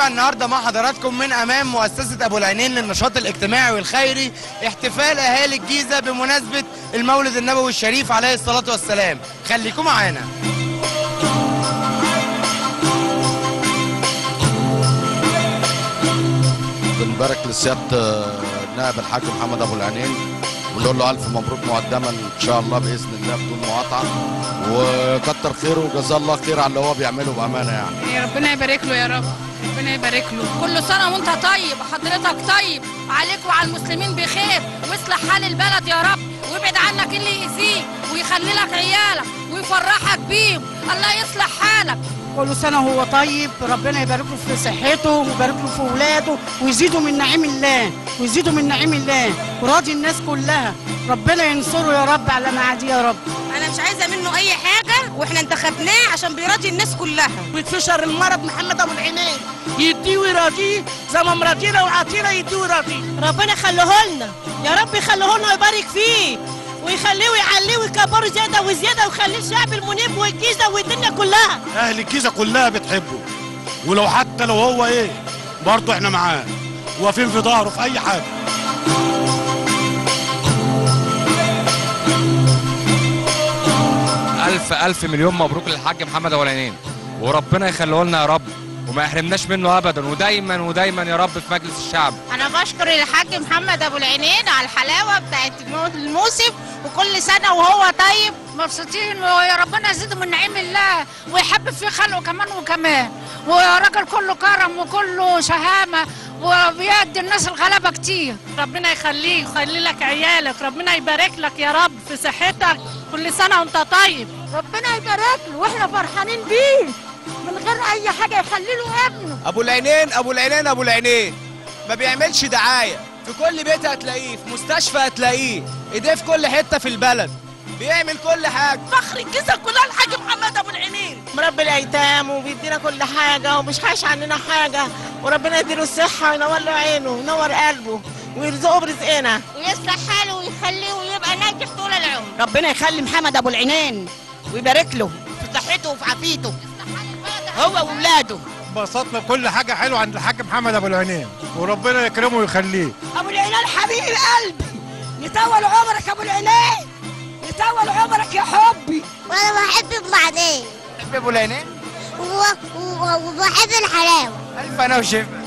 موقع النهارده مع حضراتكم من امام مؤسسه ابو العينين للنشاط الاجتماعي والخيري احتفال اهالي الجيزه بمناسبه المولد النبوي الشريف عليه الصلاه والسلام خليكم معانا بنبارك لسياده النائب الحاج محمد ابو العينين ونقول له الف مبروك مقدما ان شاء الله باذن الله بدون مقاطعه وكتر خيره وجزاه الله خير على اللي هو بيعمله بامانه يعني يا ربنا يبارك له يا رب ربنا يبارك له كل سنه وانت طيب حضرتك طيب عليك وعلى المسلمين بخير واصلح حال البلد يا رب وابعد عنك اللي يأذيك ويخلي لك عيالك ويفرحك بيهم الله يصلح حالك كل سنة وهو طيب ربنا يبارك له في صحته ويبارك له في ولاده ويزيدوا من نعيم الله ويزيدوا من نعيم الله وراضي الناس كلها ربنا ينصره يا رب على معادي يا رب انا مش عايزه منه اي حاجه واحنا انتخبناه عشان بيراضي الناس كلها ويتفشر المرض محمد ابو العينين يديه ويراضيه زي ما مراتينا وعطينا يديه ويراضيه ربنا يخليه لنا يا رب يخليه لنا ويبارك فيه ويخليه ويعليه ويكبره زياده وزياده ويخليه الشعب المنيب والجيزه والدنيا كلها اهل الجيزه كلها بتحبه ولو حتى لو هو ايه برضه احنا معاه واقفين في ظهره في اي حاجه ألف ألف مليون مبروك للحاج محمد أبو العينين وربنا يخليه لنا يا رب وما يحرمناش منه أبدا ودايما ودايما يا رب في مجلس الشعب انا بشكر الحاج محمد ابو العينين على الحلاوه بتاعت الموسم وكل سنه وهو طيب مبسوطين ويا ربنا يزيده من نعيم الله ويحبب في خلقه كمان وكمان وراجل كله كرم وكله شهامه وبيدي الناس الغلابه كتير ربنا يخليه ويخلي لك عيالك ربنا يبارك لك يا رب في صحتك كل سنة وانت طيب ربنا يبارك له واحنا فرحانين بيه من غير اي حاجه يخلي له ابنه ابو العينين ابو العينين ابو العينين ما بيعملش دعايه في كل بيت هتلاقيه في مستشفى هتلاقيه ايديه في كل حته في البلد بيعمل كل حاجه فخر الجيزه كلها الحاج محمد ابو العينين مربي الايتام وبيدينا كل حاجه ومش حاش عننا حاجه وربنا يديله الصحه وينور له عينه وينور قلبه ويرزقه برزقنا ويصلح حاله ويخليه ويبقى ناجح طول العمر ربنا يخلي محمد ابو العينين ويبارك له في صحته وفي عافيته هو واولاده انبسطنا بكل حاجه حلوه عند الحاج محمد ابو العينين وربنا يكرمه ويخليه ابو العينين حبيب قلبي يطول عمرك ابو العينين يطول عمرك يا حبي وانا بحب بعدين تحب ابو العينين وبحب الحلاوه الف انا وشفا